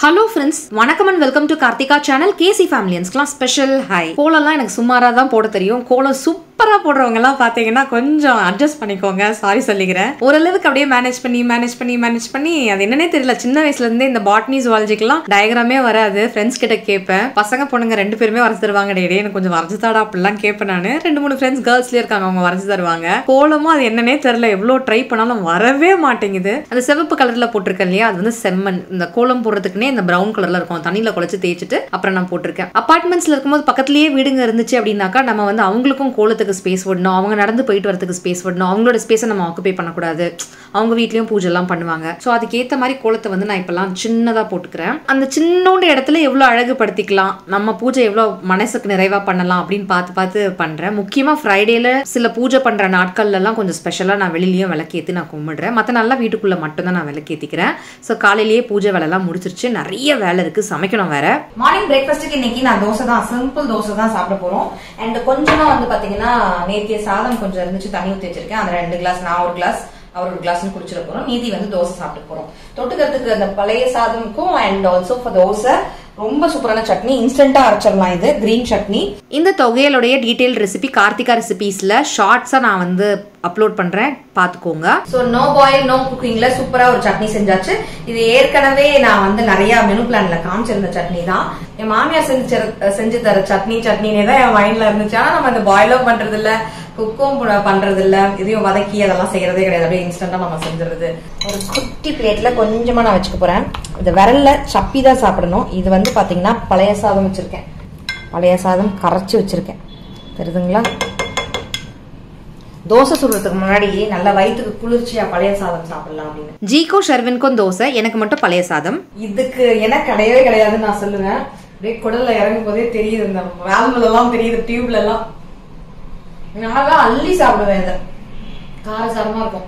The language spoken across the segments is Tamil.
ஹலோ ஃப்ரெண்ட்ஸ் வணக்கம் and welcome to Karthika channel KC ஃபேமிலியன்ஸ்க்குலாம் ஸ்பெஷல் ஹை கோலம்லாம் எனக்கு சுமாராக தான் போட தெரியும் கோலம் சூப்பராக போடுறவங்கலாம் பார்த்தீங்கன்னா கொஞ்சம் அட்ஜஸ்ட் பண்ணிக்கோங்க சாரி சொல்லிக்கிறேன் ஓரளவுக்கு அப்படியே மேனேஜ் பண்ணி மேனேஜ் பண்ணி மேனேஜ் பண்ணி அது என்னன்னே தெரியல சின்ன வயசுலேருந்தே இந்த பாட்னி ஜுவாலஜிக்கெலாம் டயக்ராமே வராது ஃப்ரெண்ட்ஸ் கிட்ட கேட்பேன் பசங்க பொண்ணுங்க ரெண்டு பேருமே வரைச்சு தருவாங்க டேடே எனக்கு கொஞ்சம் வரைச்சு தாடா அப்படிலாம் கேட்பேன் நான் ரெண்டு மூணு ஃப்ரெண்ட்ஸ் கேர்ள்ஸ்லேயே இருக்காங்க அவங்க வரைச்சு தருவாங்க கோலமும் அது என்னன்னே தெரியல எவ்வளோ ட்ரை பண்ணாலும் வரவே மாட்டேங்குது அந்த சிவப்பு கலரில் போட்டிருக்கேன் இல்லையா அது வந்து செம்மண் இந்த கோலம் போடுறதுக்குன்னே இந்த ப்ரௌன் கலர்ல இருக்கும் தண்ணியில் குழச்சு தேய்ச்சிட்டு அப்புறம் நான் போட்டிருக்கேன் அப்பார்ட்மெண்ட்ஸ்ல இருக்கும்போது பக்கத்துலயே வீடுங்க இருந்துச்சு அப்படின்னாக்கா நம்ம வந்து அவங்களுக்கும் கோலத்துக்கு ஸ்பேஸ் விடணும் அவங்க நடந்து போயிட்டு வரதுக்கு ஸ்பேஸ் விடணும் அவங்களோட ஸ்பேஸை நம்ம ஆக்குபை பண்ணக்கூடாது அவங்க வீட்லயும் பூஜை எல்லாம் பண்ணுவாங்க ஸோ அதுக்கேற்ற மாதிரி கோலத்தை வந்து நான் இப்பெல்லாம் சின்னதாக போட்டுக்கிறேன் அந்த சின்னோண்டு இடத்துல எவ்வளோ அழகுபடுத்திக்கலாம் நம்ம பூஜை எவ்வளோ மனசுக்கு நிறைவா பண்ணலாம் அப்படின்னு பார்த்து பார்த்து பண்றேன் முக்கியமா ஃப்ரைடேல சில பூஜை பண்ற நாட்கள்ல எல்லாம் கொஞ்சம் ஸ்பெஷலா நான் வெளியிலயும் விளக்கேத்தி நான் கும்பிடுறேன் மற்ற நாள்லாம் வீட்டுக்குள்ள மட்டும்தான் நான் விளக்கேத்திக்கிறேன் ஸோ காலையிலேயே பூஜை வேலைலாம் முடிச்சிருச்சு நிறைய வேலை இருக்கு சமைக்கணும் வேற மார்னிங் பிரேக்ஃபாஸ்ட்டுக்கு இன்னைக்கு நான் தோசை தான் சிம்பிள் தோசை தான் சாப்பிட போறோம் அண்ட் கொஞ்சமா வந்து பாத்தீங்கன்னா நேத்திய சாதம் கொஞ்சம் இருந்துச்சு தண்ணி ஊற்றி வச்சிருக்கேன் அந்த ரெண்டு கிளாஸ் நான் ஒரு கிளாஸ் அவர் ஒரு கிளாஸ்னு குடிச்சிட போறோம் மீதி வந்து தோசை சாப்பிட்டு போறோம் தொட்டுக்கிறதுக்கு அந்த பழைய சாதமுக்கும் அண்ட் ஆல்சோ ஃபார் தோசை ரொம்ப சூப்பரான சட்னி இன்ஸ்டன்டா அரைச்சிடலாம் இது கிரீன் சட்னி இந்த தொகையலுடைய டீடைல் ரெசிபி கார்த்திகா ரெசிபீஸ்ல ஷார்ட்ஸா நான் வந்து அப்லோட் பண்றேன் பார்த்துக்கோங்க ஸோ நோ பாயில் நோ குக்கிங்ல சூப்பரா ஒரு சட்னி செஞ்சாச்சு இது ஏற்கனவே நான் வந்து நிறைய மெனு பிளான்ல காமிச்சிருந்த சட்னி தான் என் மாமியார் செஞ்சு தர- செஞ்சு தர சட்னி சட்னினே தான் என் மைண்ட்ல இருந்துச்சு ஆனா நம்ம அந்த பாயிலும் பண்றது இல்ல குக்கும் பண்றது இல்ல இதையும் வதக்கி அதெல்லாம் செய்யறதே கிடையாது அப்படியே இன்ஸ்டன்டா நம்ம செஞ்சுறது ஒரு குட்டி பிளேட்ல கொஞ்சமா நான் வச்சுக்க போறேன் இந்த விரல்ல சப்பி தான் சாப்பிடணும் இது வந்து பாத்தீங்கன்னா பழைய சாதம் வச்சிருக்கேன் பழைய சாதம் கரைச்சி வச்சிருக்கேன் தெரியுதுங்களா தோசை சுடுறதுக்கு முன்னாடி நல்ல வயிற்றுக்கு குளிர்ச்சியா பழைய சாதம் சாப்பிடலாம் அப்படின்னு ஜீகோ ஷர்வின்க்கும் தோசை எனக்கு மட்டும் பழைய சாதம் இதுக்கு என்ன கிடையவே கிடையாதுன்னு நான் சொல்லுவேன் அப்படியே குடல்ல இறங்கும் போதே தெரியுது இந்த வேல்வுல எல்லாம் தெரியுது டியூப்ல எல்லாம் நான்லாம் அள்ளி சாப்பிடுவேன் இதை காரசாரமா இருக்கும்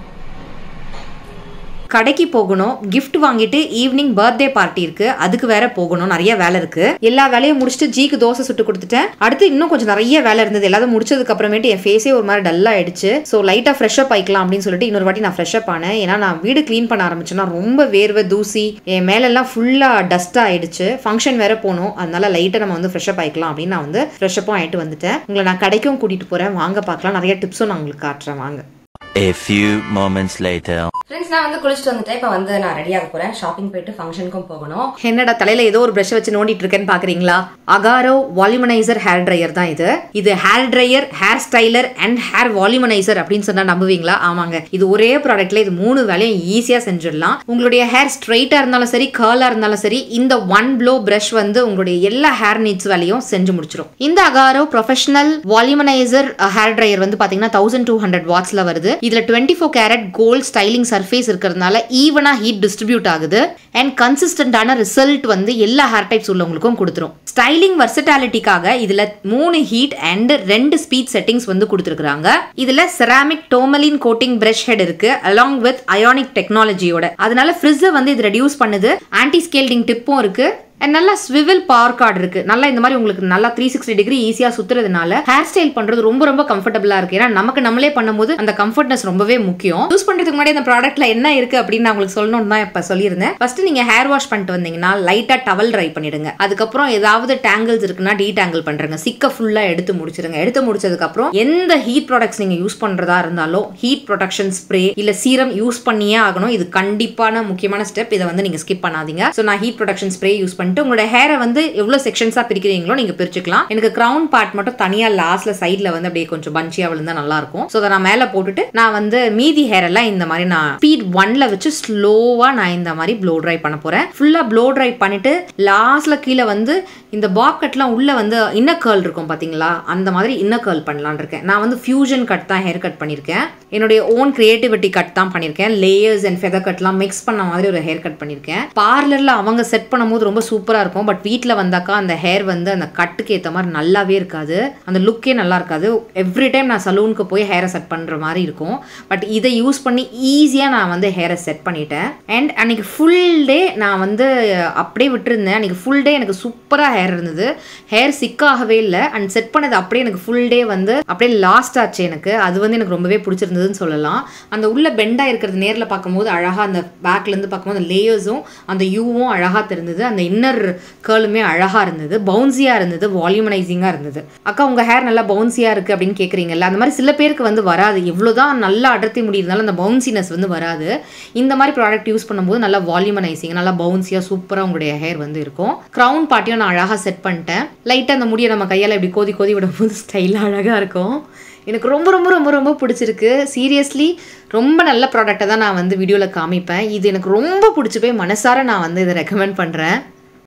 கடைக்கு போகணும் gift வாங்கிட்டு ஈவினிங் பர்த்டே பார்ட்டி இருக்கு அதுக்கு வேற போகணும் நிறைய வேலை இருக்கு எல்லா வேலையும் முடிச்சுட்டு ஜீக்கு தோசை சுட்டு கொடுத்துட்டேன் அடுத்து இன்னும் கொஞ்சம் நிறைய வேலை இருந்தது எல்லாத்தையும் முடிச்சதுக்கு அப்புறமேட்டு என் ஃபேஸே ஒரு மாதிரி டல் ஆயிடுச்சு ஸோ லைட்டா ஃப்ரெஷ் அப் ஆயிக்கலாம் அப்படின்னு சொல்லிட்டு இன்னொரு வாட்டி நான் ஃப்ரெஷ் அப் ஆனேன் ஏன்னா நான் வீடு க்ளீன் பண்ண ஆரம்பிச்சேன்னா ரொம்ப வேர்வை தூசி என் மேலெல்லாம் ஃபுல்லா டஸ்ட் ஆயிடுச்சு ஃபங்க்ஷன் வேற போகணும் அதனால லைட்டா நம்ம வந்து ஃப்ரெஷ் அப் ஆயிக்கலாம் அப்படின்னு நான் வந்து ஃப்ரெஷ் அப்பும் ஆயிட்டு வந்துட்டேன் உங்களை நான் கடைக்கும் கூட்டிட்டு போறேன் வாங்க பார்க்கலாம் நிறைய டிப்ஸும் நான் உங்களுக்கு காட்டுறேன் வாங்க A few moments later. Friends நான் வந்து குளிச்சுட்டு வந்துட்டேன் இப்போ வந்து நான் ரெடியாக போறேன் ஷாப்பிங் போயிட்டு ஃபங்க்ஷனுக்கும் போகணும் என்னடா தலையில ஏதோ ஒரு பிரஷ் வச்சு நோண்டிட்டு இருக்கேன்னு பாக்குறீங்களா அகாரோ வால்யூமனைசர் ஹேர் ட்ரையர் தான் இது இது hair dryer hair styler and hair volumiser அப்படின்னு சொன்னா நம்புவீங்களா ஆமாங்க இது ஒரே ப்ராடக்ட்ல இது மூணு வேலையும் ஈஸியா செஞ்சிடலாம் உங்களுடைய ஹேர் ஸ்ட்ரைட்டா இருந்தாலும் சரி கர்லா இருந்தாலும் சரி இந்த ஒன் ப்ளோ பிரஷ் வந்து உங்களுடைய எல்லா ஹேர் நீட்ஸ் வேலையும் செஞ்சு முடிச்சிடும் இந்த Agaro professional volumiser hair dryer வந்து பாத்தீங்கன்னா தௌசண்ட் டூ ஹண்ட்ரட் வாட்ஸ்ல வருது இதுல twenty four carat gold styling surface இருக்கிறதுனால ஈவனா ஹீட் டிஸ்ட்ரிபியூட் ஆகுது அண்ட் கன்சிஸ்டன்டான ரிசல்ட் வந்து எல்லா ஹேர் டைப்ஸ் உள்ளவங்களுக்கும் கொடுத்துரும் ஸ்டைலிங் வர்சட்டாலிட்டிக்காக இதுல மூணு ஹீட் அண்ட் ரெண்டு ஸ்பீட் செட்டிங்ஸ் வந்து கொடுத்துருக்காங்க இதுல ceramic tourmaline coating brush head இருக்கு அலாங் வித் அயானிக் டெக்னாலஜியோட அதனால ஃப்ரிட்ஜை வந்து இது ரெடியூஸ் பண்ணுது ஆன்டி ஸ்கேல்டிங் டிப்பும் இருக்கு அண்ட் நல்லா ஸ்விவில் பவர் கார்டு இருக்கு நல்லா இந்த மாதிரி உங்களுக்கு நல்லா த்ரீ சிக்ஸ்டி டிகிரி ஈஸியா சுத்துறதுனால ஹேர் ஸ்டைல் பண்றது ரொம்ப ரொம்ப கம்ஃபர்டபுளா இருக்கு ஏன்னா நமக்கு நம்மளே பண்ணும்போது அந்த கம்ஃபர்ட்னஸ் ரொம்பவே முக்கியம் யூஸ் பண்றதுக்கு முன்னாடி அந்த ப்ராடக்ட்ல என்ன இருக்கு அப்படின்னு நான் உங்களுக்கு சொல்லணும்னு தான் இப்ப சொல்லியிருந்தேன் ஃபர்ஸ்ட் நீங்க ஹேர் வாஷ் பண்ணிட்டு வந்தீங்கன்னா லைட்டா டவல் ட்ரை பண்ணிடுங்க அதுக்கப்புறம் ஏதாவது டேங்கிள்ஸ் இருக்குன்னா டீடாங்கிள் பண்றங்க சிக்க ஃபுல்லா எடுத்து முடிச்சிருங்க எடுத்து முடிச்சதுக்கு அப்புறம் எந்த ஹீட் ப்ராடக்ட்ஸ் நீங்க யூஸ் பண்றதா இருந்தாலும் ஹீட் ப்ரொடக்ஷன் ஸ்ப்ரே இல்ல சீரம் யூஸ் பண்ணியே ஆகணும் இது கண்டிப்பான முக்கியமான ஸ்டெப் இதை வந்து நீங்க ஸ்கிப் பண்ணாதீங்க ஸோ நான் ஹீட் ப்ரொடக்ஷன் ஸ்ப்ரே யூஸ் பண்ணிட்டு உங்களோட ஹேரை வந்து எவ்வளவு செக்ஷன்ஸா பிரிக்கிறீங்களோ நீங்க பிரிச்சுக்கலாம் எனக்கு கிரவுன் பார்ட் மட்டும் தனியா லாஸ்ட்ல சைட்ல வந்து அப்படியே கொஞ்சம் பஞ்சியா விழுந்தா நல்லா இருக்கும் ஸோ அதை நான் மேல போட்டுட்டு நான் வந்து மீதி ஹேர் எல்லாம் இந்த மாதிரி நான் ஸ்பீட் ஒன்ல வச்சு ஸ்லோவா நான் இந்த மாதிரி ப்ளோ ட்ரை பண்ண போறேன் ஃபுல்லா ப்ளோ ட்ரை பண்ணிட்டு லாஸ்ட்ல கீழே வந்து இந்த பாப் கட்லாம் உள்ள வந்து இன்னர் கேர்ள் இருக்கும் பாத்தீங்களா அந்த மாதிரி இன்னர் கேர்ள் பண்ணலாம்னு இருக்கேன் நான் வந்து ஃபியூஷன் கட் தான் ஹேர் கட் பண்ணியிருக்கேன் என்னுடைய ஓன் கிரியேட்டிவிட்டி கட் தான் பண்ணியிருக்கேன் லேயர்ஸ் அண்ட் ஃபெதர் கட்லாம் மிக்ஸ் பண்ண மாதிரி ஒரு ஹேர் கட் பண்ணியிருக்கேன் பார்லர்ல அவங்க செட் பண்ணும்போது ரொம்ப சூப்பராக இருக்கும் பட் வீட்டில் வந்தாக்கா அந்த ஹேர் வந்து அந்த கட்டுக்கு ஏற்ற மாதிரி நல்லாவே இருக்காது அந்த லுக்கே நல்லா இருக்காது எவ்ரி டைம் நான் சலூனுக்கு போய் ஹேரை செட் பண்ணுற மாதிரி இருக்கும் பட் இதை யூஸ் பண்ணி ஈஸியாக நான் வந்து ஹேரை செட் பண்ணிட்டேன் அண்ட் அன்னைக்கு ஃபுல் டே நான் வந்து அப்படியே விட்டுருந்தேன் அன்னைக்கு ஃபுல் டே எனக்கு சூப்பராக ஹேர் இருந்தது ஹேர் சிக்காகவே இல்லை அண்ட் செட் பண்ணது அப்படியே எனக்கு ஃபுல் டே வந்து அப்படியே லாஸ்ட் ஆச்சு எனக்கு அது வந்து எனக்கு ரொம்பவே பிடிச்சிருந்ததுன்னு சொல்லலாம் அந்த உள்ள பெண்டாக இருக்கிறது நேரில் பார்க்கும்போது அழகாக அந்த பேக்லேருந்து பார்க்கும்போது அந்த லேயர்ஸும் அந்த யூவும் அழகாக தெரிஞ்சது அந்த இன்னர் கேர்ளுமே அழகாக இருந்தது பவுன்சியாக இருந்தது வால்யூமனைசிங்காக இருந்தது அக்கா உங்கள் ஹேர் நல்லா பவுன்சியாக இருக்குது அப்படின்னு கேட்குறீங்கல்ல அந்த மாதிரி சில பேருக்கு வந்து வராது எவ்வளோதான் நல்லா அடர்த்தி முடியிருந்தாலும் அந்த பவுன்சினஸ் வந்து வராது இந்த மாதிரி ப்ராடக்ட் யூஸ் பண்ணும்போது நல்லா வால்யூமனைசிங் நல்லா பவுன்சியாக சூப்பராக உங்களுடைய ஹேர் வந்து இருக்கும் க்ரௌன் பார்ட்டியும் நான் அழகாக செட் பண்ணிட்டேன் லைட்டாக அந்த முடியை நம்ம கையால் இப்படி கோதி கோதி விடும்போது ஸ்டைலாக அழகாக இருக்கும் எனக்கு ரொம்ப ரொம்ப ரொம்ப ரொம்ப பிடிச்சிருக்கு சீரியஸ்லி ரொம்ப நல்ல ப்ராடக்ட்டை தான் நான் வந்து வீடியோவில் காமிப்பேன் இது எனக்கு ரொம்ப பிடிச்சி போய் மனசார நான் வந்து இதை ரெக்கமெண்ட் பண்ணுறேன்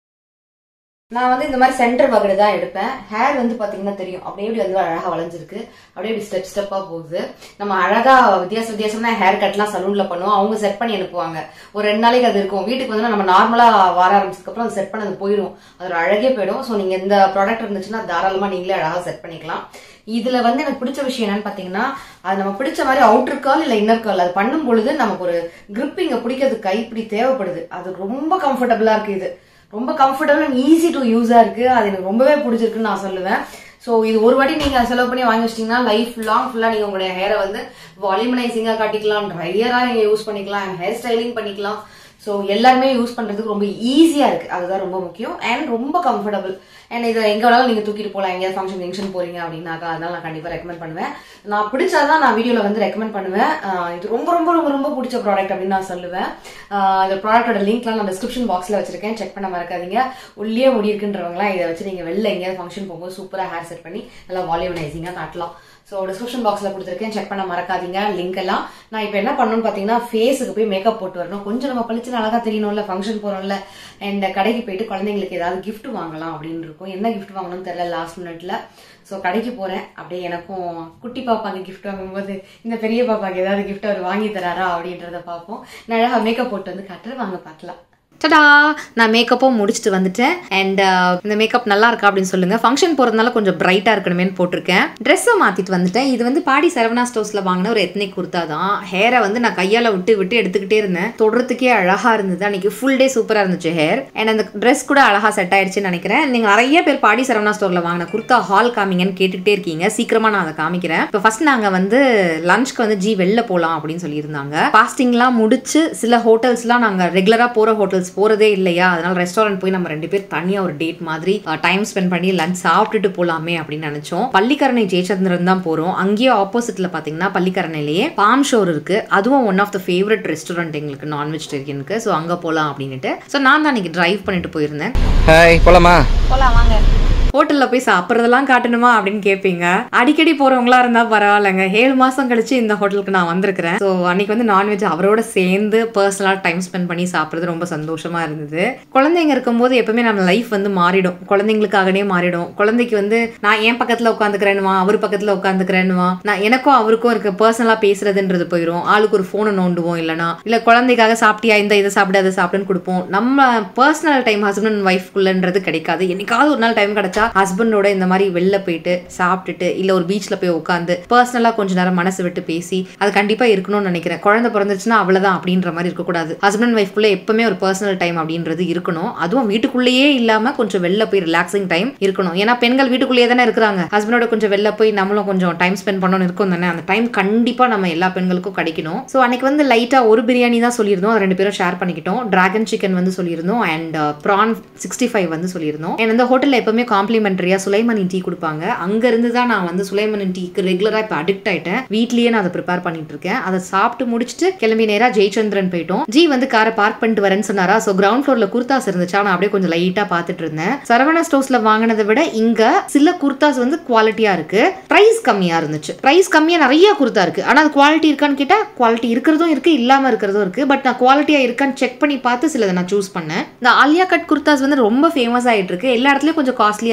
நான் வந்து இந்த மாதிரி சென்டர் வகடு தான் எடுப்பேன் ஹேர் வந்து பாத்தீங்கன்னா தெரியும் அப்படியே இப்படி வந்து அழகா வளைஞ்சிருக்கு அப்படியே இப்படி ஸ்டெப் ஸ்டெப்பா போகுது நம்ம அழகா வித்தியாச வித்தியாசமா ஹேர் கட்லாம் சலூன்ல பண்ணுவோம் அவங்க செட் பண்ணி அனுப்புவாங்க ஒரு ரெண்டு நாளைக்கு அது இருக்கும் வீட்டுக்கு வந்து நம்ம நார்மலா வர ஆரம்பிச்சதுக்கு அப்புறம் அது செட் பண்ணது போயிடும் அதோட அழகே போயிடும் ஸோ நீங்க இந்த ப்ராடக்ட் இருந்துச்சுன்னா தாராளமா நீங்களே அழகா செட் பண்ணிக்கலாம் இதுல வந்து எனக்கு பிடிச்ச விஷயம் என்னன்னு பாத்தீங்கன்னா அது நம்ம பிடிச்ச மாதிரி அவுட்டர் கால் இல்ல இன்னர் கால் அது பண்ணும் பொழுது நமக்கு ஒரு grip இங்க பிடிக்கிறது கைப்பிடி தேவைப்படுது அது ரொம்ப கம்ஃபர்டபுளா இருக்கு இது ரொம்ப கம்ஃபர்டபுள் அண்ட் ஈஸி டு யூஸா இருக்கு அது எனக்கு ரொம்பவே பிடிச்சிருக்குன்னு நான் சொல்லுவேன் ஸோ இது ஒரு வாட்டி நீங்க செலவு பண்ணி வாங்கி வச்சிட்டீங்கன்னா லைஃப் லாங் ஃபுல்லா நீங்க உங்களுடைய ஹேரை வந்து வால்யூமனைசிங்கா காட்டிக்கலாம் ட்ரையரா நீங்க யூஸ் பண்ணிக்கலாம் ஹேர் ஸ்டைலிங் பண்ணிக்கலாம் ஸோ எல்லாருமே யூஸ் பண்றதுக்கு ரொம்ப ஈஸியா இருக்கு அதுதான் ரொம்ப முக்கியம் அண்ட் ரொம்ப கம்ஃபர்டபுள் அண்ட் இதை எங்க வேணாலும் நீங்க தூக்கிட்டு போகலாம் எங்கேயாவது ஃபங்க்ஷன் ஃபங்க்ஷன் போறீங்க அப்படின்னாக்கா அதனால நான் கண்டிப்பா ரெக்கமெண்ட் பண்ணுவேன் நான் பிடிச்சாதான் நான் வீடியோல வந்து ரெக்கமெண்ட் பண்ணுவேன் ஆஹ் இது ரொம்ப ரொம்ப ரொம்ப ரொம்ப பிடிச்ச ப்ராடக்ட் அப்படின்னு நான் சொல்லுவேன் ஆஹ் இந்த ப்ராடக்டோட லிங்க்லாம் நான் டிஸ்கிரிப்ஷன் பாக்ஸ்ல வச்சிருக்கேன் செக் பண்ண மறக்காதீங்க உள்ளே முடி இருக்குன்றவங்களாம் இதை வச்சு நீங்க வெளில எங்கேயாவது ஃபங்க்ஷன் போகும்போது சூப்பரா ஹேர் செட் பண்ணி நல்லா வால்யூமனைசிங்கா காட்டலாம் ஸோ டிஸ்கிரிப்ஷன் பாக்ஸ்ல கொடுத்துருக்கேன் செக் பண்ண மறக்காதீங்க லிங்க் எல்லாம் நான் இப்போ என்ன பண்ணணும்னு பார்த்தீங்கன்னா ஃபேஸுக்கு போய் மேக்கப் போட்டு வரணும் கொஞ்சம் நம்ம பளிச்சுன்னு அழகா தெரியணும்ல ஃபங்க்ஷன் போறோம்ல அண்ட் கடைக்கு போயிட்டு குழந்தைங்களுக்கு ஏதாவது gift வாங்கலாம் அப்படின்னு இருக்கும் என்ன gift வாங்கணும்னு தெரியல லாஸ்ட் மினிட்ல ஸோ கடைக்கு போறேன் அப்படியே எனக்கும் குட்டி பாப்பாக்கு gift வாங்கும்போது இந்த பெரிய பாப்பாக்கு ஏதாவது gift அவர் வாங்கி தராரா அப்படின்றத பார்ப்போம் நான் அழகா மேக்கப் போட்டு வந்து கட்டுற வாங்க பார்க்கலாம் டடா நான் மேக்கப்பும் முடிச்சுட்டு வந்துட்டேன் அண்ட் இந்த மேக்கப் நல்லா இருக்கா அப்படின்னு சொல்லுங்க ஃபங்க்ஷன் போறதுனால கொஞ்சம் பிரைட்டா இருக்கணுமேனு போட்டிருக்கேன் ட்ரெஸ்ஸை மாத்திட்டு வந்துட்டேன் இது வந்து பாடி சரவணா ஸ்டோர்ஸ்ல வாங்கின ஒரு எத்னிக் குர்த்தா தான் ஹேரை வந்து நான் கையால விட்டு விட்டு எடுத்துக்கிட்டே இருந்தேன் தொடுறதுக்கே அழகா இருந்தது அன்னைக்கு ஃபுல் டே சூப்பரா இருந்துச்சு ஹேர் அண்ட் அந்த ட்ரெஸ் கூட அழகா செட் ஆயிடுச்சுன்னு நினைக்கிறேன் நீங்க நிறைய பேர் பாடி சரவணா ஸ்டோர்ல வாங்கின குர்த்தா ஹால் காமிங்கன்னு கேட்டுக்கிட்டே இருக்கீங்க சீக்கிரமா நான் அதை காமிக்கிறேன் இப்போ ஃபர்ஸ்ட் நாங்க வந்து லஞ்ச்க்கு வந்து ஜி வெளில போலாம் அப்படின்னு சொல்லியிருந்தாங்க ஃபாஸ்டிங்லாம் முடிச்சு சில ஹோட்டல்ஸ்லாம் நாங்க ரெகுலரா போற ஹோட்டல்ஸ் போறதே இல்லையா அதனால ரெஸ்டாரண்ட் போய் நம்ம ரெண்டு பேர் தனியா ஒரு டேட் மாதிரி டைம் ஸ்பெண்ட் பண்ணி லஞ்ச் சாப்பிட்டுட்டு போலாமே அப்படின்னு நினைச்சோம் பள்ளிக்கரணை ஜெயச்சந்திரன் தான் போறோம் அங்கேயே ஆப்போசிட்ல பாத்தீங்கன்னா பள்ளிக்கரணையிலேயே பாம் ஷோர் இருக்கு அதுவும் one of the favourite restaurant எங்களுக்கு நான் வெஜிடேரியனுக்கு ஸோ அங்க போலாம் அப்படின்னுட்டு ஸோ நான் தான் இன்னைக்கு டிரைவ் பண்ணிட்டு போயிருந்தேன் ஹாய் போலாமா போலாம் வாங்க ஹோட்டல்ல போய் சாப்பிட்றதெல்லாம் காட்டணுமா அப்படின்னு கேட்பீங்க அடிக்கடி போறவங்களா இருந்தா பரவாயில்லைங்க ஏழு மாசம் கழிச்சு இந்த ஹோட்டலுக்கு நான் வந்திருக்கிறேன் ஸோ அன்னைக்கு வந்து நான்வெஜ் அவரோட சேர்ந்து பர்சனலா டைம் ஸ்பெண்ட் பண்ணி சாப்பிட்றது ரொம்ப சந்தோஷமா இருந்தது குழந்தைங்க இருக்கும்போது எப்பவுமே நம்ம லைஃப் வந்து மாறிடும் குழந்தைங்களுக்காகவே மாறிடும் குழந்தைக்கு வந்து நான் என் பக்கத்துல உட்காந்துக்கிறேன்னுவா அவர் பக்கத்துல உட்காந்துக்கிறேன்னுவா நான் எனக்கும் அவருக்கும் இருக்க பர்சனலா பேசுறதுன்றது போயிடும் ஆளுக்கு ஒரு போனை நோண்டுவோம் இல்லனா இல்ல குழந்தைக்காக சாப்பிட்டியா இந்த இதை சாப்பிடு அதை சாப்பிடுன்னு கொடுப்போம் நம்ம பர்சனல் டைம் ஹஸ்பண்ட் அண்ட் ஒய்ஃப்குள்ளன்றது கிடைக்காது என்னைக்காவது ஒரு நாள் டைம் கிடைச்சா ஹஸ்பண்டோட இந்த மாதிரி வெளில போயிட்டு சாப்பிட்டுட்டு இல்ல ஒரு பீச்ல போய் உட்காந்து பர்சனலா கொஞ்ச நேரம் மனசு விட்டு பேசி அது கண்டிப்பா இருக்கணும்னு நினைக்கிறேன் குழந்தை பிறந்துச்சுன்னா அவ்வளவுதான் அப்படின்ற மாதிரி இருக்கக்கூடாது ஹஸ்பண்ட் அண்ட் ஒய்ஃப்குள்ள எப்பவுமே ஒரு பர்சனல் டைம் அப்படின்றது இருக்கணும் அதுவும் வீட்டுக்குள்ளேயே இல்லாம கொஞ்சம் வெளில போய் ரிலாக்ஸிங் டைம் இருக்கணும் ஏன்னா பெண்கள் வீட்டுக்குள்ளேயே தானே இருக்கிறாங்க ஹஸ்பண்டோட கொஞ்சம் வெளில போய் நம்மளும் கொஞ்சம் டைம் ஸ்பெண்ட் பண்ணணும்னு இருக்கும் தானே அந்த டைம் கண்டிப்பா நம்ம எல்லா பெண்களுக்கும் கிடைக்கணும் ஸோ அன்னைக்கு வந்து லைட்டா ஒரு பிரியாணி தான் சொல்லியிருந்தோம் அது ரெண்டு பேரும் ஷேர் பண்ணிக்கிட்டோம் டிராகன் சிக்கன் வந்து சொல்லியிருந்தோம் அண்ட் ப்ரான் சிக்ஸ்டி ஃபைவ் வந்து சொல்லியிருந்தோம் அண்ட் அந்த ஹோட்டல்ல எப்பவுமே காம்ப்ளிமெண்டரியா சுலைமணி டீ கொடுப்பாங்க அங்க இருந்து தான் நான் வந்து சுலைமணி டீக்கு ரெகுலரா இப்போ அடிக்ட் ஆயிட்டேன் வீட்லயே நான் அதை ப்ரிப்பேர் பண்ணிட்டு இருக்கேன் அதை சாப்பிட்டு முடிச்சுட்டு கிளம்பி நேரா ஜெயச்சந்திரன் போயிட்டோம் ஜி வந்து காரை பார்க் பண்ணிட்டு வரேன்னு சொன்னாரா ஸோ கிரவுண்ட் ஃப்ளோர்ல குர்தாஸ் இருந்துச்சா நான் அப்படியே கொஞ்சம் லைட்டா பார்த்துட்டு இருந்தேன் சரவணா ஸ்டோர்ஸ்ல வாங்கினதை விட இங்க சில குர்தாஸ் வந்து குவாலிட்டியா இருக்கு பிரைஸ் கம்மியா இருந்துச்சு பிரைஸ் கம்மியா நிறைய குர்தா இருக்கு ஆனா அது குவாலிட்டி இருக்கான்னு கேட்டா குவாலிட்டி இருக்கிறதும் இருக்கு இல்லாம இருக்கிறதும் இருக்கு பட் நான் குவாலிட்டியா இருக்கான்னு செக் பண்ணி பார்த்து சிலதை நான் சூஸ் பண்ணேன் இந்த ஆலியா கட் குர்தாஸ் வந்து ரொம்ப ஃபேமஸ் ஆயிட்டு இருக்கு எல்லா இடத்துலயும் கொஞ்சம் காஸ்ட்லியா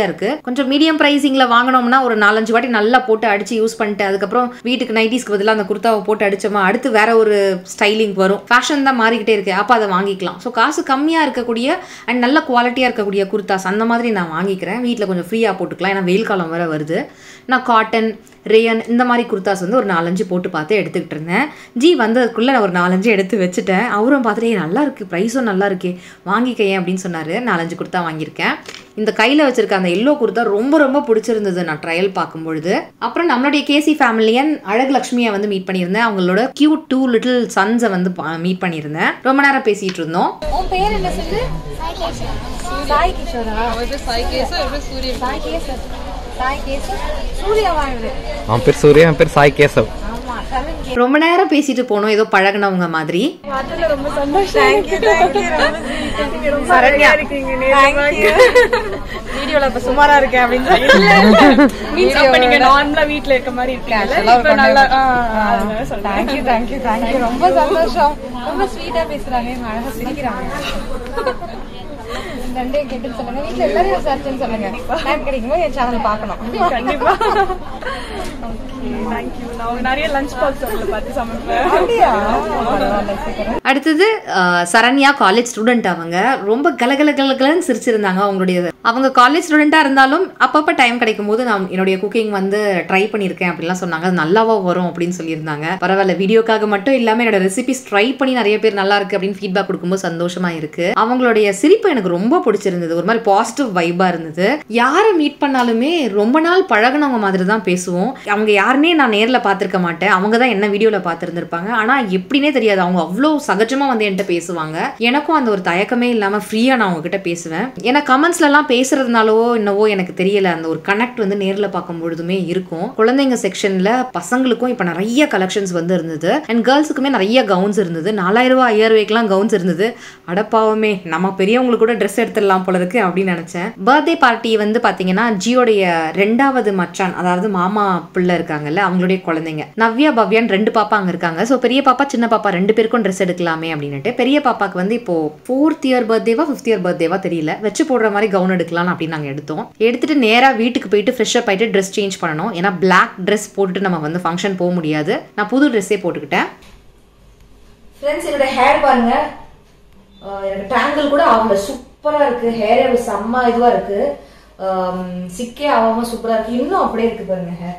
குவாலிட்டியா இருக்கு கொஞ்சம் மீடியம் பிரைசிங்ல வாங்கினோம்னா ஒரு நாலஞ்சு வாட்டி நல்லா போட்டு அடிச்சு யூஸ் பண்ணிட்டு அதுக்கப்புறம் வீட்டுக்கு நைட்டிஸ்க்கு பதிலாக அந்த குர்தாவை போட்டு அடிச்சோமா அடுத்து வேற ஒரு ஸ்டைலிங் வரும் ஃபேஷன் தான் மாறிக்கிட்டே இருக்கு அப்போ அதை வாங்கிக்கலாம் ஸோ காசு கம்மியாக இருக்கக்கூடிய அண்ட் நல்ல குவாலிட்டியாக இருக்கக்கூடிய குர்தாஸ் அந்த மாதிரி நான் வாங்கிக்கிறேன் வீட்டில் கொஞ்சம் ஃப்ரீயாக போட்டுக்கலாம் ஏன்னா வெயில் காலம் வேற வருது நான் காட்டன் ரேயன் இந்த மாதிரி குர்தாஸ் வந்து ஒரு நாலஞ்சு போட்டு பார்த்து எடுத்துக்கிட்டு இருந்தேன் ஜி வந்ததுக்குள்ளே நான் ஒரு நாலஞ்சு எடுத்து வச்சுட்டேன் அவரும் பார்த்துட்டு "ஏய், நல்லா இருக்கு ப்ரைஸும் நல்லா இருக்கே வாங்கிக்க ஏன் அப்படின்னு சொன்னார் நாலஞ்சு குர்தா வாங்கியிருக்கேன் இந்த கையில் வச்சிருக்க அந்த எல்லோ குர்தா ரொம்ப ரொம்ப பிடிச்சிருந்தது நான் ட்ரையல் பார்க்கும்பொழுது அப்புறம் நம்மளுடைய கேசி ஃபேமிலியன் அழகு லக்ஷ்மியை வந்து மீட் பண்ணியிருந்தேன் அவங்களோட கியூட் டூ லிட்டில் சன்ஸை வந்து மீட் பண்ணியிருந்தேன் ரொம்ப நேரம் பேசிட்டு இருந்தோம் உன் பேர் என்ன சொல்லு சாய் கிஷோரா சாய் கேசர் சாய் கேசர் சூர்யாவா இவரு அவன் பேர் சூர்யா என் பேர் சாய் கேசவ் ஆமா செவன் ரொம்ப நேரம் பேசிட்டு போனோம் ஏதோ பழகுனவங்க மாதிரி ரொம்ப சந்தோஷம் சரண்யா இருக்கீங்க வீடியோல இப்ப சுமாரா இருக்கேன் அப்படின்னு மீன்ஸ் அப்ப நீங்க நார்மலா வீட்ல இருக்க மாதிரி இருக்கீங்கல்ல இப்ப நல்லா தேங்க்யூ தேங்க்யூ தேங்க்யூ ரொம்ப சந்தோஷம் ரொம்ப ஸ்வீட்டா பேசுறாங்க இவங்க அழகா சிரிக்கிறாங்க ரெண்டையும் கேட்டு சொல்லுங்க வீட்ல எல்லாரும் விசாரிச்சுன்னு சொல்லுங்க டைம் கிடைக்கும் போது என் சேனல் பார்க்கணும் கண்டிப்பா தேங்க்யூ நான் உங்க நிறைய லஞ்ச் பாக்ஸ் உங்களை பார்த்து சமைப்பேன் அப்படியா பரவாயில்ல சீக்கிரம் அடுத்தது அஹ், சரண்யா காலேஜ் ஸ்டூடெண்ட் அவங்க ரொம்ப கலகல கலகலன்னு சிரிச்சிருந்தாங்க அவங்களுடைய அவங்க காலேஜ் ஸ்டூடெண்ட்டாக இருந்தாலும் அப்பப்போ டைம் கிடைக்கும் போது நான் என்னுடைய குக்கிங் வந்து ட்ரை பண்ணியிருக்கேன் அப்படிலாம் சொன்னாங்க அது நல்லாவா வரும் அப்படின்னு சொல்லியிருந்தாங்க பரவாயில்ல வீடியோக்காக மட்டும் இல்லாமல் என்னோட ரெசிபிஸ் ட்ரை பண்ணி நிறைய பேர் நல்லா இருக்கு அப்படின்னு ஃபீட்பேக் கொடுக்கும்போது சந்தோஷமா இருக்கு அவங்களுடைய சிரிப்பு எனக்கு ரொம்ப பிடிச்சிருந்தது ஒரு மாதிரி பாசிட்டிவ் வைபா இருந்தது யாரை மீட் பண்ணாலுமே ரொம்ப நாள் பழகுனவங்க மாதிரி தான் பேசுவோம் அவங்க யாருன்னே நான் நேர்ல பார்த்திருக்க மாட்டேன் அவங்க தான் என்ன வீடியோல பார்த்துருந்துருப்பாங்க ஆனா எப்படின்னே தெரியாது அவங்க அவ்வளோ சகஜமா வந்து என்கிட்ட பேசுவாங்க எனக்கும் அந்த ஒரு தயக்கமே இல்லாம ஃப்ரீயா நான் அவங்க கிட்ட பேசுவேன் ஏன்னா கமெண்ட்ஸ்ல எல்லாம் பேசுறதுனாலவோ என்னவோ எனக்கு தெரியல அந்த ஒரு கனெக்ட் வந்து நேர்ல பார்க்கும் பொழுதுமே இருக்கும் குழந்தைங்க செக்ஷன்ல பசங்களுக்கும் இப்ப நிறைய கலெக்ஷன்ஸ் வந்து இருந்தது அண்ட் கேர்ள்ஸுக்குமே நிறைய கவுன்ஸ் இருந்தது நாலாயிரம் ரூபாய் ஐயாயிரம் ரூபாய்க்குலாம் கவுன்ஸ் இருந்தது அடப்பாவமே நம்ம பெரியவங்களுக்கு கூட ட்ரெஸ் எடுத்துடலாம் போல இருக்கு அப்படின்னு நினைச்சேன் பர்த்டே பார்ட்டி வந்து பாத்தீங்கன்னா ஜியோடைய ரெண்டாவது மச்சான் அதாவது மாமா பிள்ளை இருக்காங்கல்ல அவங்களுடைய குழந்தைங்க நவ்யா பவ்யான் ரெண்டு பாப்பா அங்க இருக்காங்க ஸோ பெரிய பாப்பா சின்ன பாப்பா ரெண்டு பேருக்கும் ட்ரெஸ் எடுக்கலாமே அப்படின்னுட்டு பெரிய பாப்பாக்கு வந்து இப்போ ஃபோர்த் இயர் பர்த்டேவா ஃபிஃப்த் இயர் பர்த்டேவா தெரியல வச்சு போடுற மாதிரி கவுன் எடுக்கலாம் அப்படின்னு நாங்கள் எடுத்தோம் எடுத்துட்டு நேரா வீட்டுக்கு போயிட்டு ஃப்ரெஷ்ஷப் ஆயிட்டு ட்ரெஸ் சேஞ்ச் பண்ணணும் ஏன்னா பிளாக் ட்ரெஸ் போட்டுட்டு நம்ம வந்து ஃபங்க்ஷன் போக முடியாது நான் புது ட்ரெஸ்ஸே போட்டுக்கிட்டேன் ஃப்ரெண்ட்ஸ் என்னோட ஹேர் பாருங்க அஹ் எனக்கு டேங்கிள் கூட ஆகல சூப்பரா இருக்கு ஹேர் செம்ம இதுவா இருக்கு ஆம், சிக்கே ஆகாம சூப்பரா இருக்கு இன்னும் அப்படியே இருக்கு பாருங்க ஹேர்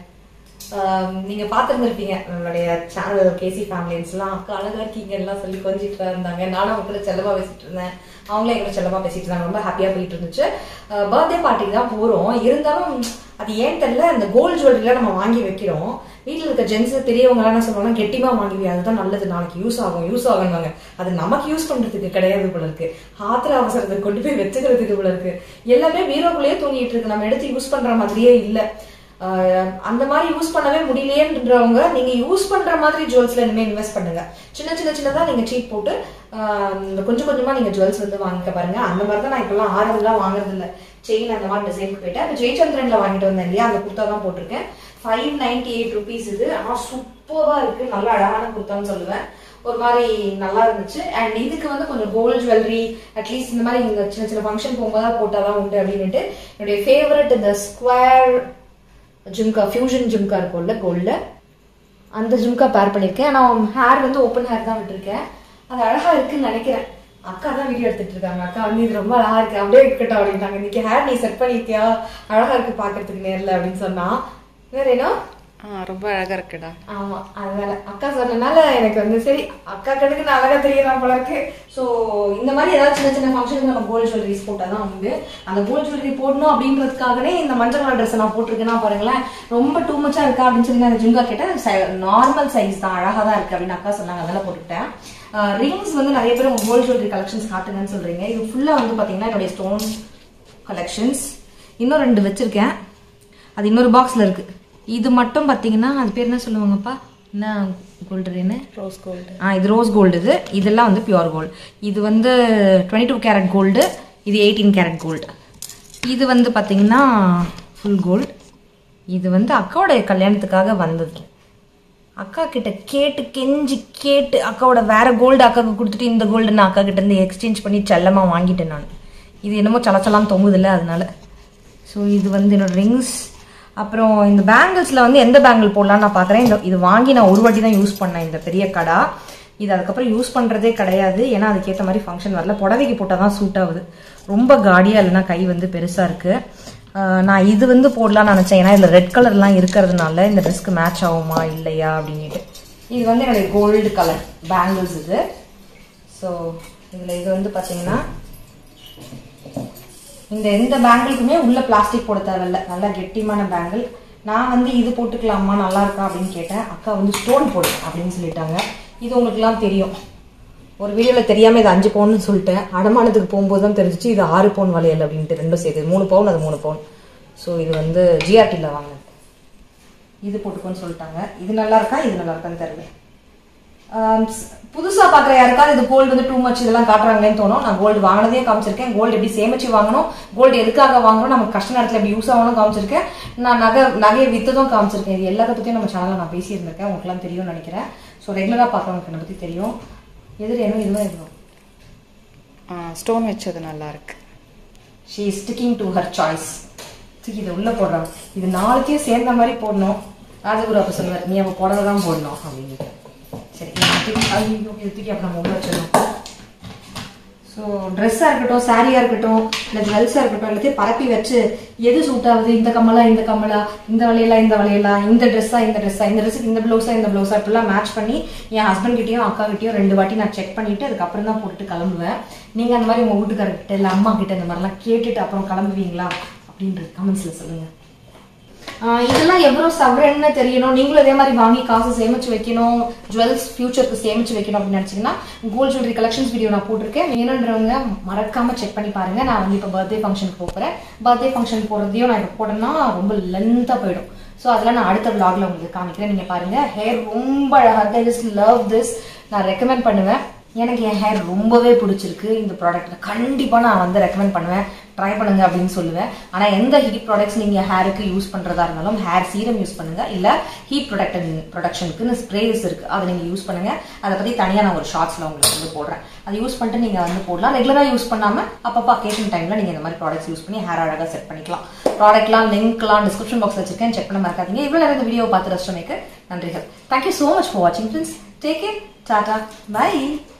நீங்க பாத்துருந்துருப்பீங்க நம்மளுடைய சேனல் கேசி ஃபேமிலிஸ்லாம் அக்கா அழகா இருக்கீங்க எல்லாம் சொல்லி கொஞ்சிட்டு இருந்தாங்க நானும் அவங்க கூட செல்லமா பேசிட்டு இருந்தேன் அவங்களும் எங்க கூட செல்லமா பேசிட்டு இருந்தாங்க ரொம்ப ஹாப்பியா போயிட்டு இருந்துச்சு பர்த்டே பார்ட்டிக்கு தான் போறோம் இருந்தாலும் அது ஏன் தெரியல அந்த கோல்டு ஜுவல்லரிலாம் நம்ம வாங்கி வைக்கிறோம் வீட்டில் இருக்க ஜென்ஸ் பெரியவங்க எல்லாம் என்ன சொல்லுவாங்க கெட்டிமா வாங்குவி அதுதான் நல்லது நாளைக்கு யூஸ் ஆகும் யூஸ் ஆகும்வாங்க அது நமக்கு யூஸ் பண்றதுக்கு கிடையாது போல இருக்கு ஆத்திர அவசரத்துக்கு கொண்டு போய் வச்சுக்கிறதுக்கு போல இருக்கு எல்லாமே வீரோக்குள்ளேயே தூங்கிட்டு இருக்கு நம்ம எடுத்து யூஸ் பண்ற மாதிரியே இல்ல ஆஹ் அந்த மாதிரி யூஸ் பண்ணவே முடியலையேன்றவங்க நீங்க யூஸ் பண்ற மாதிரி ஜுவல்ஸ்ல இனிமே இன்வெஸ்ட் பண்ணுங்க சின்ன சின்ன சின்னதா நீங்க சீட் போட்டு ஆஹ் இந்த கொஞ்சம் கொஞ்சமா நீங்க ஜுவல்ஸ் வந்து வாங்கிக்க பாருங்க அந்த மாதிரி தான் நான் இப்பெல்லாம் ஆறதுலாம் வாங்குறது இல்ல செயின் அந்த மாதிரி டிசைனுக்கு போயிட்டேன் அந்த ஜெயச்சந்திரன்ல வாங்கிட்டு வந்தேன் இல்லையா அந்த குர்த்தா தான் போட்டிருக்கேன் ஃபைவ் நைன்டி எயிட் ருபீஸ் இது ஆனா சூப்பரா இருக்கு நல்ல அழகான குர்த்தான்னு சொல்லுவேன் ஒரு மாதிரி நல்லா இருந்துச்சு அண்ட் இதுக்கு வந்து கொஞ்சம் கோல்டு ஜுவல்லரி அட்லீஸ்ட் இந்த மாதிரி இந்த சின்ன சின்ன ஃபங்க்ஷன் போகும்போது போட்டாதான் உண்டு அப்படின்னுட்டு என்னுடைய ஃபேவரட் இந்த ஸ்கொயர் ஜும்கா ஃபியூஷன் ஜும்கா இருக்கும்ல கோல்ட்ல அந்த ஜும்கா பேர் பண்ணியிருக்கேன் நான் ஹேர் வந்து ஓப்பன் ஹேர் தான் விட்டுருக்கேன் அது அழகா இருக்குன்னு நினைக்கிறேன் அக்கா தான் வீடியோ எடுத்துட்டு இருக்காங்க அக்கா வந்து இது ரொம்ப அழகா இருக்கு அப்படியே இருக்கட்டும் அப்படின்ட்டாங்க இன்னைக்கு ஹேர் நீ செட் பண்ணிருக்கியா அழகா இருக்கு பாக்குறதுக்கு நேர்ல அப்படின்னு சொன்னா வேற என்ன ரொம்ப அழகா இருக்குடா ஆமா அதனால அக்கா சொன்னனால எனக்கு வந்து சரி அக்கா கணக்கு நான் அழகா தெரியலாம் போல இருக்கு சோ இந்த மாதிரி ஏதாவது சின்ன சின்ன ஃபங்க்ஷனுக்கு நம்ம கோல்டு ஜுவல்லரிஸ் போட்டாதான் உண்டு அந்த கோல்டு ஜுவல்லரி போடணும் அப்படின்றதுக்காகவே இந்த மஞ்சள் கலர் ட்ரெஸ் நான் போட்டிருக்கேன்னா பாருங்களேன் ரொம்ப டூ மச்சா இருக்கா அப்படின்னு சொல்லி நான் ஜுங்கா கேட்டேன் நார்மல் சைஸ் தான் அழகா தான் இருக்கு அப்படின்னு அக்கா சொன்னாங்க அதெல்லாம் போட்டுக்கிட்டேன் ரிங்ஸ் வந்து நிறைய பேர் உங்க கோல்டு ஜுவல்லரி கலெக்ஷன்ஸ் காட்டுங்கன்னு சொல்றீங்க இது ஃபுல்லா வந்து பாத்தீங்கன்னா என்னுடைய ஸ்டோன் கலெக்ஷன்ஸ் இன்னும் ரெண்டு வச்சிருக்கேன் அது இன்னொரு பாக்ஸ்ல இருக்கு இது மட்டும் பாத்தீங்கன்னா அது பேர் என்ன சொல்லுவாங்கப்பா என்ன கோல்டு ரேனு ரோஸ் கோல்டு ஆ இது ரோஸ் கோல்டு இது இதெல்லாம் வந்து பியூர் கோல்டு இது வந்து டுவெண்ட்டி டூ கேரட் கோல்டு இது எயிட்டீன் கேரட் கோல்டு இது வந்து பாத்தீங்கன்னா ஃபுல் கோல்டு இது வந்து அக்காவோட கல்யாணத்துக்காக வந்தது அக்கா கிட்ட கேட்டு கெஞ்சி கேட்டு அக்காவோட வேற கோல்டு அக்காவுக்கு கொடுத்துட்டு இந்த கோல்டு நான் அக்கா கிட்ட இருந்து எக்ஸ்சேஞ்ச் பண்ணி செல்லமா வாங்கிட்டேன் நான் இது என்னமோ சலச்சலாம் தொங்குதில்ல அதனால ஸோ இது வந்து என்னோட ரிங்ஸ் அப்புறம் இந்த பேங்கிள்ஸில் வந்து எந்த பேங்கிள் போடலாம்னு நான் பார்க்குறேன் இந்த இது வாங்கி நான் ஒரு வாட்டி தான் யூஸ் பண்ணேன் இந்த பெரிய கடா இது அதுக்கப்புறம் யூஸ் பண்ணுறதே கிடையாது ஏன்னா அதுக்கேற்ற மாதிரி ஃபங்க்ஷன் வரல புடவைக்கு போட்டால் தான் சூட் ஆகுது ரொம்ப காடியாக இல்லைன்னா கை வந்து பெருசாக இருக்குது நான் இது வந்து போடலாம்னு நினச்சேன் ஏன்னா இதில் ரெட் கலர்லாம் இருக்கிறதுனால இந்த ட்ரெஸ்க்கு மேட்ச் ஆகுமா இல்லையா அப்படின்ட்டு இது வந்து என்னுடைய கோல்டு கலர் பேங்கிள்ஸ் இது ஸோ இதில் இது வந்து பார்த்தீங்கன்னா இந்த எந்த பேங்கிளுக்குமே உள்ள பிளாஸ்டிக் போட தேவையில்ல நல்லா கெட்டிமான பேங்கிள் நான் வந்து இது போட்டுக்கலாமா நல்லா இருக்கா அப்படின்னு கேட்டேன் அக்கா வந்து ஸ்டோன் போடு அப்படின்னு சொல்லிட்டாங்க இது உங்களுக்குலாம் தெரியும் ஒரு வீடியோவில் தெரியாமல் இது அஞ்சு பவுன்னு சொல்லிட்டேன் அடமானத்துக்கு போகும்போது தான் தெரிஞ்சிச்சு இது ஆறு பவுன் வளையல் அப்படின்ட்டு ரெண்டும் சேர்த்து மூணு பவுன் அது மூணு பவுன் ஸோ இது வந்து ஜிஆர்டியில் வாங்கினது இது போட்டுக்கோன்னு சொல்லிட்டாங்க இது நல்லா இருக்கா இது நல்லா இருக்கான்னு தெரியல ஆம், ஸ்- புதுசா பாக்குற யாருக்காவது இது கோல்டு வந்து டூ மச் இதெல்லாம் காட்டுறாங்களேன்னு தோணும் நான் கோல்டு வாங்கினதே காமிச்சிருக்கேன் கோல்டு எப்படி சேமிச்சு வாங்கணும் கோல்டு எதுக்காக வாங்கணும் நமக்கு கஷ்ட நேரத்துல எப்படி யூஸ் ஆகணும் காமிச்சிருக்கேன் நான் நகை நகையை வித்ததும் காமிச்சிருக்கேன் இது எல்லாத்த பத்தியும் நம்ம சேனல்ல நான் பேசியிருந்திருக்கேன் உங்களுக்குலாம் தெரியும்னு நினைக்கிறேன் ஸோ ரெகுலரா பார்க்கறவங்களுக்கு என்னை பத்தி தெரியும் எதிர என்ன இதுவும் எதுவும் ஸ்டோன் வச்சது நல்லா இருக்கு she is sticking to her choice தூக்கி இதை உள்ள போடுறான் இது நாளைக்கே சேர்ந்த மாதிரி போடணும் ராஜகுரு அப்ப சொல்லுவார் நீ அவ புடவை தான் போடணும் அப்படின்னு சரி இதை தூக்கி- ஐயோ, இதை தூக்கி அப்புறம் நம்ம உள்ள வச்சிடணும் ஸோ ட்ரெஸ்ஸாக இருக்கட்டும் சாரியாக இருக்கட்டும் இல்லை ஜுவல்ஸாக இருக்கட்டும் எல்லாத்தையும் பரப்பி வச்சு எது சூட் ஆகுது இந்த கம்மலா இந்த கம்மலா இந்த வளையலா இந்த வளையலா இந்த ட்ரெஸ்ஸா இந்த ட்ரெஸ்ஸா இந்த ட்ரெஸ்ஸுக்கு இந்த ப்ளவுஸா இந்த ப்ளவுஸா இப்படிலாம் மேட்ச் பண்ணி என் ஹஸ்பண்ட் கிட்டயும் அக்கா கிட்டயும் ரெண்டு வாட்டி நான் செக் பண்ணிட்டு அதுக்கப்புறம் தான் போட்டுட்டு கிளம்புவேன் நீங்கள் அந்த மாதிரி உங்கள் வீட்டுக்காரர்கிட்ட இல்லை அம்மா கிட்ட இந்த மாதிரிலாம் கேட்டுட்டு அப்புறம் கிளம்புவீங்களா அப்படின்றது கமெண்ட்ஸில் சொல்லுங்கள் ஆஹ் இதெல்லாம் எவ்வளோ சவரன்னு தெரியணும் நீங்களும் இதே மாதிரி வாங்கி காசு சேமிச்சு வைக்கணும் ஜுவல்ஸ் ஃபியூச்சருக்கு சேமிச்சு வைக்கணும் அப்படின்னு நினைச்சீங்கன்னா கோல்ட் ஜுவல்லரி கலெக்ஷன்ஸ் வீடியோ நான் போட்டிருக்கேன் வேணுன்றவங்க மறக்காம செக் பண்ணி பாருங்க நான் வந்து இப்போ பர்த்டே ஃபங்க்ஷனுக்கு போகிறேன் பர்த்டே ஃபங்க்ஷன் போகிறதையும் நான் இப்போ போட்டேன்னா ரொம்ப லென்த்தாக போயிடும் ஸோ அதெல்லாம் நான் அடுத்த vlogல உங்களுக்கு காமிக்கிறேன் நீங்க பாருங்க ஹேர் ரொம்ப அழகாக ஜஸ்ட் லவ் திஸ் நான் ரெக்கமெண்ட் பண்ணுவேன் எனக்கு என் ஹேர் ரொம்பவே பிடிச்சிருக்கு இந்த ப்ராடக்ட் கண்டிப்பாக நான் வந்து ரெக்கமெண்ட் பண்ணுவேன் ட்ரை பண்ணுங்க அப்படின்னு சொல்லுவேன் ஆனால் எந்த ஹீட் ப்ராடக்ட்ஸ் நீங்கள் ஹேருக்கு யூஸ் பண்ணுறதா இருந்தாலும் ஹேர் சீரம் யூஸ் பண்ணுங்க இல்லை ஹீட் ப்ரொடக்டன் ப்ரொடக்ஷனுக்குன்னு ஸ்ப்ரேஸ் இருக்கு அதை நீங்கள் யூஸ் பண்ணுங்க அதை பற்றி தனியாக நான் ஒரு ஷார்ட்ஸில் உங்களுக்கு வந்து போடுறேன் அதை யூஸ் பண்ணிட்டு நீங்கள் வந்து போடலாம் ரெகுலராக யூஸ் பண்ணாமல் அப்பப்போ அக்கேஷன் டைமில் நீங்கள் இந்த மாதிரி ப்ராடக்ட்ஸ் யூஸ் பண்ணி ஹேர் அழகாக செட் பண்ணிக்கலாம் ப்ராடக்ட்லாம் லிங்க்லாம் டிஸ்கிரிப்ஷன் பாக்ஸ் வச்சிருக்கேன் செக் பண்ண மறக்காதீங்க இவ்வளோ நேரம் இந்த வீடியோ பார்த்து ரசிச்சமைக்கு நன்றிகள் தேங்க்யூ ஸோ மச் ஃபார் வாட்சிங் friends take care tata by